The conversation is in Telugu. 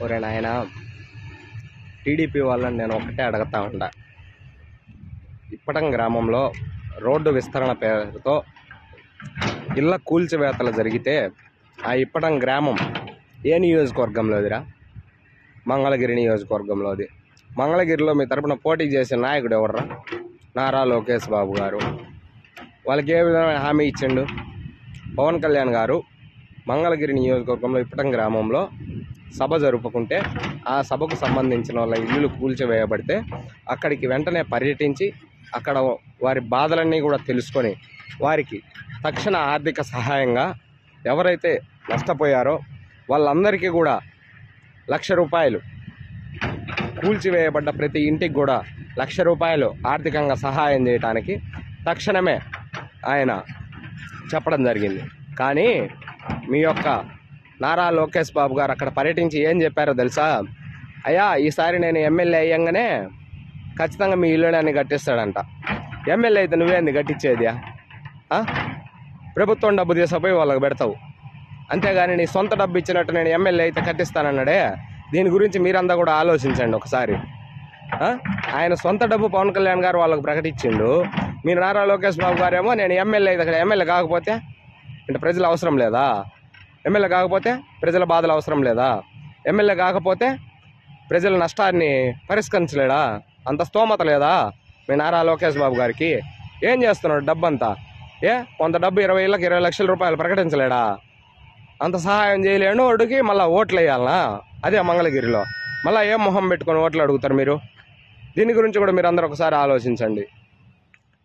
ఒరే నాయన టీడీపీ వాళ్ళని నేను ఒకటే అడుగుతా ఉండా ఇప్పటం గ్రామంలో రోడ్డు విస్తరణ పేరుతో ఇళ్ళ కూల్చివేతలు జరిగితే ఆ ఇప్పటం గ్రామం ఏ నియోజకవర్గంలోదిరా మంగళగిరి నియోజకవర్గంలోది మంగళగిరిలో మీ తరపున పోటీ చేసే నాయకుడు ఎవర్రా నారా లోకేష్ బాబు గారు వాళ్ళకి ఏ విధమైన హామీ ఇచ్చిండు పవన్ కళ్యాణ్ గారు మంగళగిరి నియోజకవర్గంలో ఇప్పటం గ్రామంలో సభ జరుపుకుంటే ఆ సభకు సంబంధించిన వాళ్ళ ఇల్లులు కూల్చివేయబడితే అక్కడికి వెంటనే పర్యటించి అక్కడ వారి బాధలన్నీ కూడా తెలుసుకొని వారికి తక్షణ ఆర్థిక సహాయంగా ఎవరైతే నష్టపోయారో వాళ్ళందరికీ కూడా లక్ష రూపాయలు కూల్చివేయబడ్డ ప్రతి ఇంటికి కూడా లక్ష రూపాయలు ఆర్థికంగా సహాయం చేయడానికి తక్షణమే ఆయన చెప్పడం జరిగింది కానీ మీ యొక్క నారా లోకేష్ బాబు గారు అక్కడ పర్యటించి ఏం చెప్పారో తెలుసా అయ్యా ఈసారి నేను ఎమ్మెల్యే అయ్యంగానే ఖచ్చితంగా మీ ఇల్లుని కట్టిస్తాడంట ఎమ్మెల్యే అయితే నువ్వేంది కట్టించేది ఆ? ప్రభుత్వం డబ్బు తీసుకుపోయి వాళ్ళకి పెడతావు అంతేగాని నీ సొంత డబ్బు ఇచ్చినట్టు నేను ఎమ్మెల్యే అయితే కట్టిస్తానన్నాడే దీని గురించి మీరంతా కూడా ఆలోచించండి ఒకసారి ఆ? ఆయన సొంత డబ్బు పవన్ కళ్యాణ్ గారు వాళ్ళకి ప్రకటించిండు మీరు నారా లోకేష్ బాబు గారేమో నేను ఎమ్మెల్యే అయితే అక్కడ ఎమ్మెల్యే కాకపోతే అంటే ప్రజలు అవసరం లేదా ఎమ్మెల్యే కాకపోతే ప్రజల బాధలు అవసరం లేదా ఎమ్మెల్యే కాకపోతే ప్రజల నష్టాన్ని పరిష్కరించలేడా అంత స్తోమత లేదా మీ నారా లోకేష్ బాబు గారికి ఏం చేస్తున్నాడు డబ్బు అంతా ఏ కొంత డబ్బు ఇరవై ఏళ్ళకి ఇరవై లక్షల రూపాయలు ప్రకటించలేడా అంత సహాయం చేయలేను వాడికి మళ్ళీ ఓట్లు వేయాలనా అదే మంగళగిరిలో మళ్ళీ ఏం మొహం పెట్టుకొని ఓట్లు అడుగుతారు మీరు దీని గురించి కూడా మీరు అందరూ ఒకసారి ఆలోచించండి